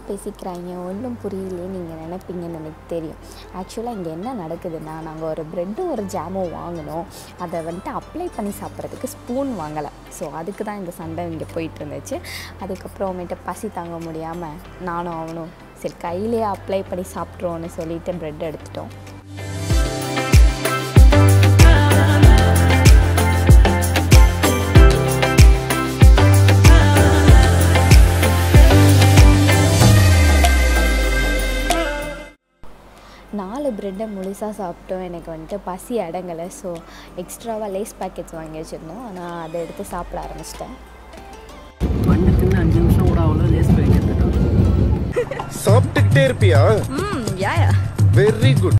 பேசிக்கிறாங்க ஒன்றும் புரியலையே நீங்கள் நினைப்பீங்கன்னு எனக்கு தெரியும் ஆக்சுவலாக இங்கே என்ன நடக்குதுன்னா நாங்கள் ஒரு ப்ரெட்டும் ஒரு ஜாமும் வாங்கினோம் அதை வந்துட்டு அப்ளை பண்ணி சாப்பிட்றதுக்கு ஸ்பூன் வாங்கலை ஸோ அதுக்கு தான் இந்த சண்டை இங்கே போயிட்டு இருந்துச்சு அதுக்கப்புறமேட்டு பசி தாங்க முடியாமல் நானும் அவனும் சரி கையிலேயே அப்ளை பண்ணி சாப்பிட்றோன்னு சொல்லிட்டு ப்ரெட் எடுத்துட்டோம் நாலு ப்ரெட்டை முழுசாக சாப்பிட்டோம் எனக்கு வந்துட்டு பசி அடங்கலை ஸோ எக்ஸ்ட்ராவாக லேஸ் பேக்கெட்ஸ் வாங்கி வச்சுருந்தோம் ஆனால் அதை எடுத்து சாப்பிட ஆரம்பிச்சிட்டேன் பண்ணு தின்னு அஞ்சு நிமிஷம் கூட அவ்வளோ லேஸ் பேக் எடுத்துட்டான் சாப்பிட்டுக்கிட்டே இருப்பியா ம் யா யா வெரி குட்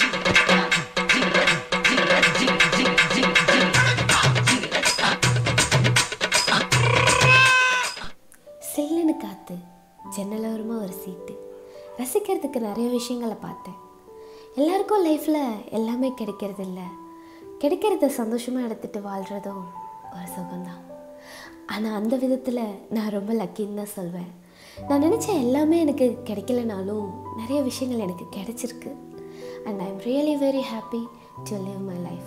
சில்லுன்னு காற்று ஜன்னலோரமாக ஒரு சீட்டு ரசிக்கிறதுக்கு நிறைய விஷயங்களை பார்த்தேன் எல்லாருக்கும் லைஃப்பில் எல்லாமே கிடைக்கிறது இல்லை கிடைக்கிறத சந்தோஷமாக எடுத்துகிட்டு வாழ்கிறதும் ஒரு சுகம்தான் ஆனால் அந்த விதத்தில் நான் ரொம்ப லக்கின்னு தான் சொல்வேன் நான் நினச்ச எல்லாமே எனக்கு கிடைக்கலனாலும் நிறைய விஷயங்கள் எனக்கு கிடைச்சிருக்கு and I am really very happy to live my life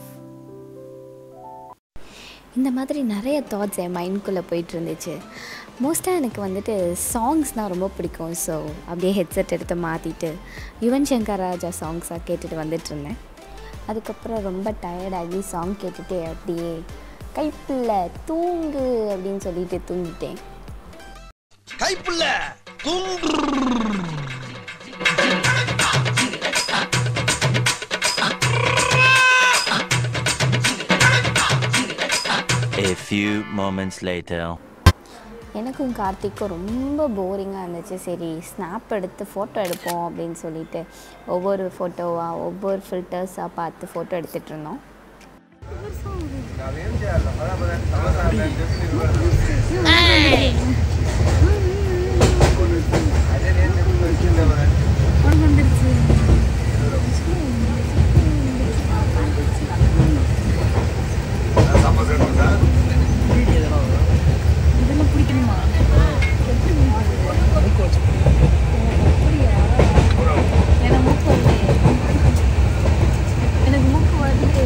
இந்த மாதிரி நிறைய தாட்ஸ் என் மைண்ட்குள்ளே போயிட்டு இருந்துச்சு மோஸ்ட்டாக எனக்கு வந்துட்டு சாங்ஸ்னால் ரொம்ப பிடிக்கும் ஸோ அப்படியே ஹெட்செட் எடுத்து மாற்றிட்டு யுவன் சங்கர் ராஜா சாங்ஸாக கேட்டுட்டு வந்துட்டு இருந்தேன் அதுக்கப்புறம் ரொம்ப டயர்டாகி சாங் கேட்டுட்டு அப்படியே கைப்பில்ல தூங்கு அப்படின்னு சொல்லிட்டு தூங்கிட்டேன் கைப்புள்ள தூங்கு A few moments later. எனக்கும் கார்த்திக்கும் ரொம்ப போரிங்காக இருந்துச்சு சரி ஸ்னாப் எடுத்து ஃபோட்டோ எடுப்போம் அப்படின்னு சொல்லிட்டு ஒவ்வொரு ஃபோட்டோவாக ஒவ்வொரு ஃபில்டர்ஸாக பார்த்து ஃபோட்டோ எடுத்துகிட்டு இருந்தோம் இதெல்லாம் பிடிக்கணுமா எனக்கு மூக்கு வருது எனக்கு மூக்கு வருது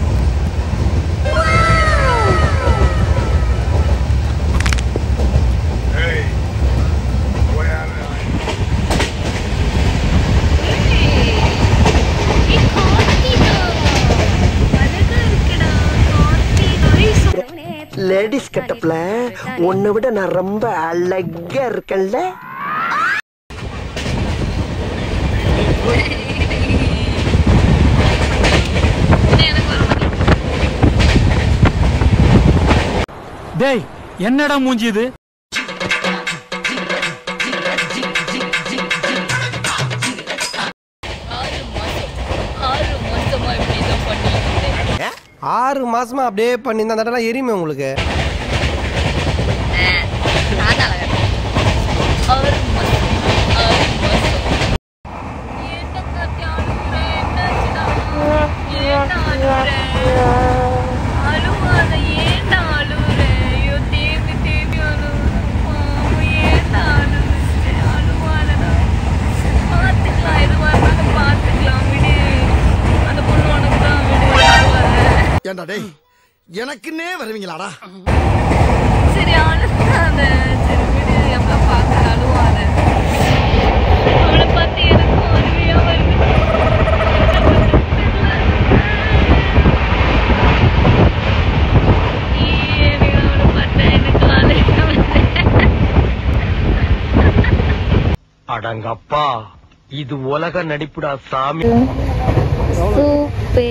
லேடிஸ் கட்டப்ல உன்னை விட நான் ரொம்ப அழகா இருக்கேன்ல டேய் என்னடா மூஞ்சி இது ஆறு மாசமா இப்படிதான் பண்ணிட்டு இருந்தேன் ஆறு மாசமா அப்படியே பண்ணியிருந்தா அந்த இடம்லாம் எரியுமே உங்களுக்கு நான் தான் அழகா ஆறு மாசம் ஆறு மாசம் என்ன கத்தி அழுகுறேன் என்னாச்சுடா ஏன்டா அழுகுறேன் அழுவாத ஏன்டா அழுகுறேன் ஐயோ தேம்பி தேம்பி அழுகுறேன் பாவம், ஏன்டா அழுகுறேன் அழுவாதடா பார்த்துக்கலாம் எதுவாக இருந்தாலும் பார்த்துக்கலாம் விடு அந்த பொண்ணு உனக்கு தான் விடு அழுவாத ஏண்டா டேய் எனக்குன்னே வருவீங்களாடா சரி அழுகாத சரி விடு எவ்வளோ பார்க்க அழுவாத அவனை பார்த்து எனக்கும் அருமையா வருது எனக்கு அவனை பார்த்தா எனக்கு அழுகை வருது. அடங்கப்பா இது உலக நடிப்புடா சாமி சூப்பே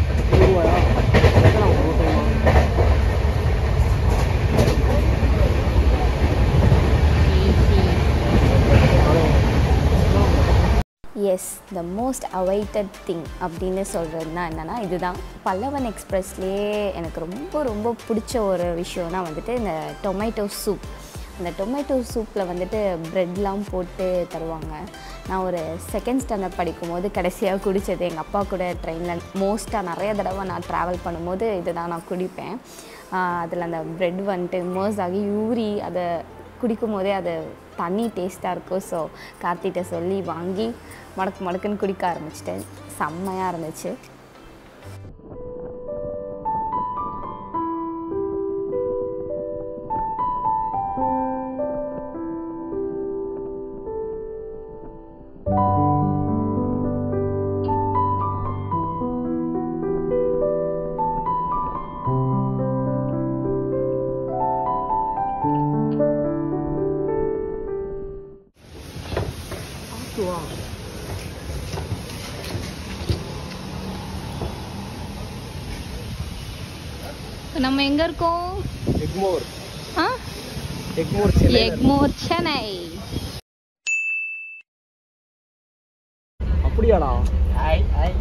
is the most awaited thing அப்படின்னு சொல்கிறதுனா என்னென்னா இதுதான் பல்லவன் எக்ஸ்பிரஸ்லேயே எனக்கு ரொம்ப ரொம்ப பிடிச்ச ஒரு விஷயம்னா வந்துட்டு இந்த டொமேட்டோ சூப் அந்த டொமேட்டோ சூப்பில் வந்துட்டு ப்ரெட்லாம் போட்டு தருவாங்க நான் ஒரு செகண்ட் ஸ்டாண்டர்ட் படிக்கும்போது கடைசியாக குடித்தது எங்கள் அப்பா கூட ட்ரெயினில் மோஸ்ட்டாக நிறைய தடவை நான் ட்ராவல் பண்ணும்போது இதுதான் நான் குடிப்பேன் அதில் அந்த ப்ரெட் வந்துட்டு மோஸ் ஆகி ஊறி அதை குடிக்கும் போதே அது தண்ணி டேஸ்ட்டாக இருக்கும் ஸோ கார்த்திகிட்ட சொல்லி வாங்கி மடக்கு மடக்குன்னு குடிக்க ஆரம்பிச்சிட்டேன் செம்மையாக இருந்துச்சு நம்ம எங்க இருக்கோம் எக்மோர் ஆ எக்மோர் எக்மோர் சென்னை அப்படியாடா ஹாய் ஹாய்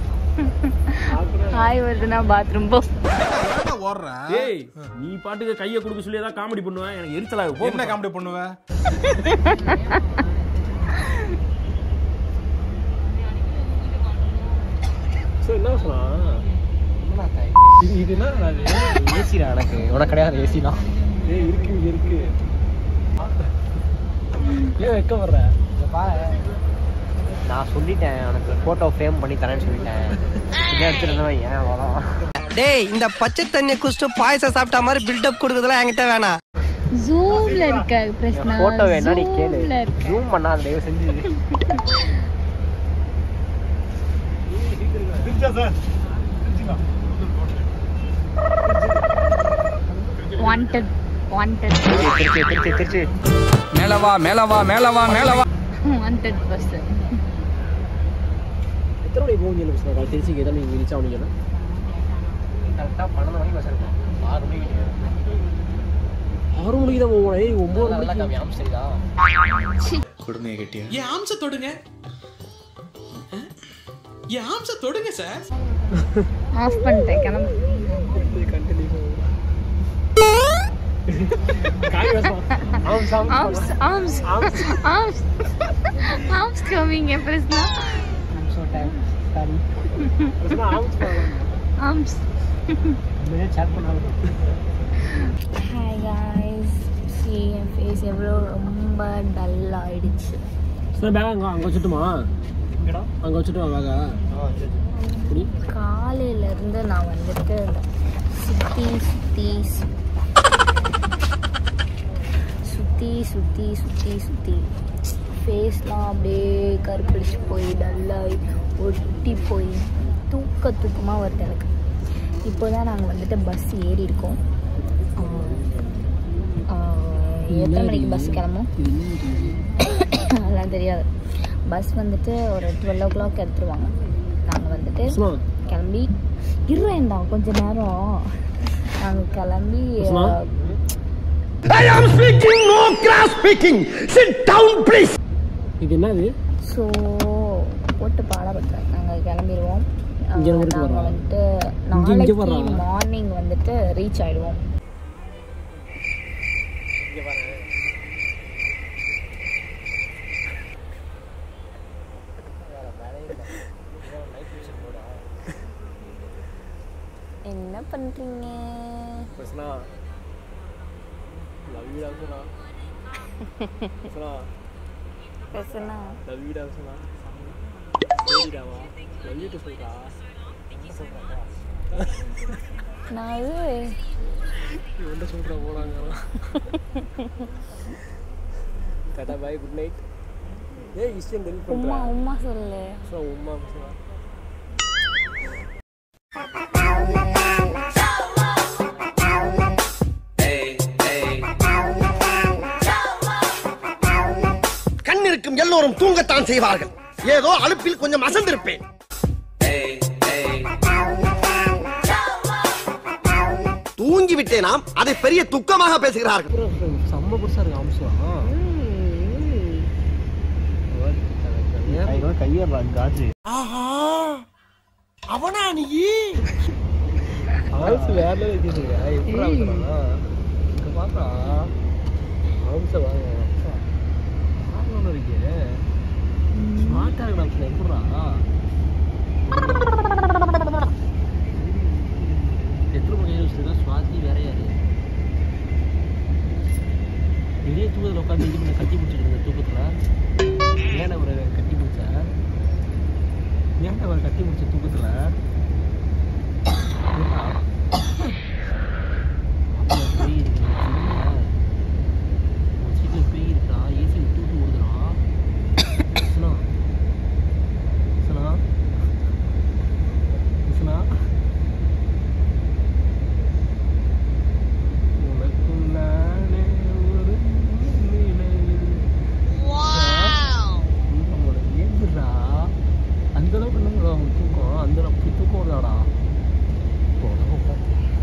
ஹாய் வருதுன்னா பாத்ரூம் போ ஏய் நீ பாட்டுக்கு கையை கொடுக்க சொல்லி ஏதாவது காமெடி பண்ணுவேன் எனக்கு எரிச்சலாக போ என்ன காமெடி பண்ணுவ ஸோ என்ன சொன்னா இது இது என்ன ஏசிடா எனக்கு உனக்கு கிடையாது ஏசினா ஏய் இருக்கு இங்க இருக்கு ஏன் வைக்க வர்ற நான் சொல்லிட்டேன் உனக்கு போட்டோ ஃப்ரேம் பண்ணி தரேன்னு சொல்லிட்டேன் இதை எடுத்துருந்தவன் ஏன் வரோம் டேய் இந்த பச்சை தண்ணி குடிச்சிட்டு பாயசம் சாப்பிட்ட மாதிரி பில்டப் கொடுக்குறதுலாம் என்கிட்ட வேணாம் ஜூம்ல இருக்க பிரச்சனை போட்டோ வேணா நீ கேளு Zoomல இருக்கு. ஜூம் பண்ணாத தயவு செஞ்சு wanted wanted Trichy Trichy Trichy மேலவா மேலவா மேலவா மேலவா wanted person எத்தனை மணிக்கு போகும் சொல்லி பேசுகிறேன் திருச்சிக்கு எதாவது நீங்கள் ரீச் ஆகணும் கரெக்டாக பன்னெண்டு மணிக்கு பஸ் இருக்கும் ஆறு மணிக்கு ஆறு மணிக்கு தான் போகணும் ஏய் ஒம்பது மணிக்கு கம்மி ஆம்ஸ்டர்டா என் ஆம்ச தொடுங்க என் ஆம்ச தொடுங்க சார் ஆஃப் பண்ணிட்டேன் கிளம்பு ஆம்ஸ் ஆம்ஸ் ஆம்ஸ் ஆம்ஸ் ஆம்ஸ் கமிங்க பிரச்சனை ஆம்ஸ் சேட் பண்ணாலும் ஹாய் காய்ஸ் சி என் ஃபேஸ் எவ்வளோ ரொம்ப டல் ஆயிடுச்சு சார் பேக் அங்கே அங்கே வச்சுட்டுமா அங்கே வச்சுட்டு பேகா புடி காலையிலேருந்து நான் வந்துட்டு சுற்றி சுற்றி சுற்றி சுற்றி சுற்றி சுற்றி ஃபேஸ்லாம் அப்படியே கருப்பிடிச்சு போய் டல்லாகி ஒட்டி போய் தூக்க தூக்கமாக வருது எனக்கு இப்போ தான் நாங்கள் வந்துட்டு பஸ் ஏறி இருக்கோம் ஆஹ், ஆஹ், எத்தனை மணிக்கு பஸ் கிளம்பும் அதெல்லாம் தெரியாது பஸ் வந்துட்டு ஒரு டுவெல் ஓ கிளாக் எடுத்துருவாங்க நாங்கள் வந்துட்டு சும்மா கிளம்பி இருவேண்டா கொஞ்ச நேரம் நாங்கள் கிளம்பி சும்மா. I am speaking, no cross speaking. Sit down, please. இது என்னது ஸோ போட்டு பாடப்படுறேன் நாங்கள் கிளம்பிடுவோம் இங்க இருந்து நாங்கள் வரா? வந்துட்டு இங்க- இங்க நாளைக்கு வரா? மார்னிங் வந்துட்டு ரீச் ஆயிடுவோம் என்ன பண்ணுறீங்க பிரச்சனா லவ் யூ டாக்டரா பிரச்சனா பேசுனா லவ் யூ டாக்டரா சரிடாவா லவ் யூ டு சொல்றா நான் இது இவன்ட்ட சொல்றா போடாங்க டாடா பாய் குட் நைட் ஏய் இஸ்டியன் டெலிட் உம்மா பண்றா உம்மா சொல்லு ஸோ உம்மா பிரச்சனா கண் இருக்கும் எல்லோரும் தூங்கத்தான் செய்வார்கள் ஏதோ அலுப்பில் கொஞ்சம் அசந்திருப்பேன் தூங்கி விட்டேனாம் அதை பெரிய துக்கமாக பேசுகிறார்கள் செம்ம புதுசா இருக்கு அம்சா கையறான் காஜு ஆஹா அவனா நீ ஆம்ஸ் வேற லெவல் கேக்குங்க எப்படி ஆகுதுடா இங்க பாத்தா ஆம்ஸ் வாங்க ஆர்வம் இருக்கே ஸ்மார்ட்டா இருக்கு ஆம்ஸ் எப்படிடா எத்தனை மணி யூஸ் சுவாசி வேற யாரு பெரிய தட்டி முடிச்ச தூக்கத்துல ஏண்டா? மாப்பிள்ளை பேய் இருக்கு உன் சீட்ல பேய் இருக்கா ஏசி விட்டு விட்டு ஓடுதுடா சுனா சுனா சுனா உனக்குள்ளானே ஒரு நினைவு. நம்மளோட ஏங்குடா. அந்த அளவுக்கு இல்லைங்களா அவங்க தூக்கம் அந்த அப்படி தூக்கம் வருதாடா போடா, போடா.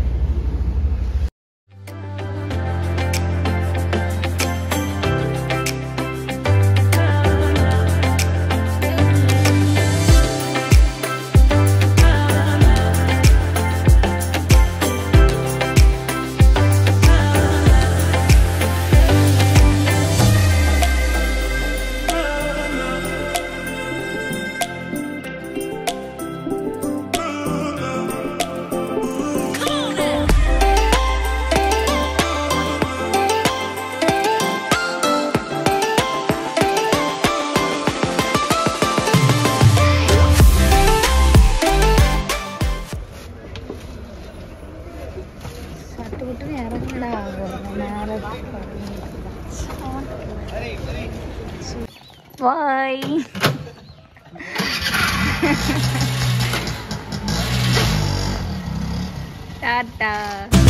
சட்டு விட்டு இறங்குடா பாய் டாட்டா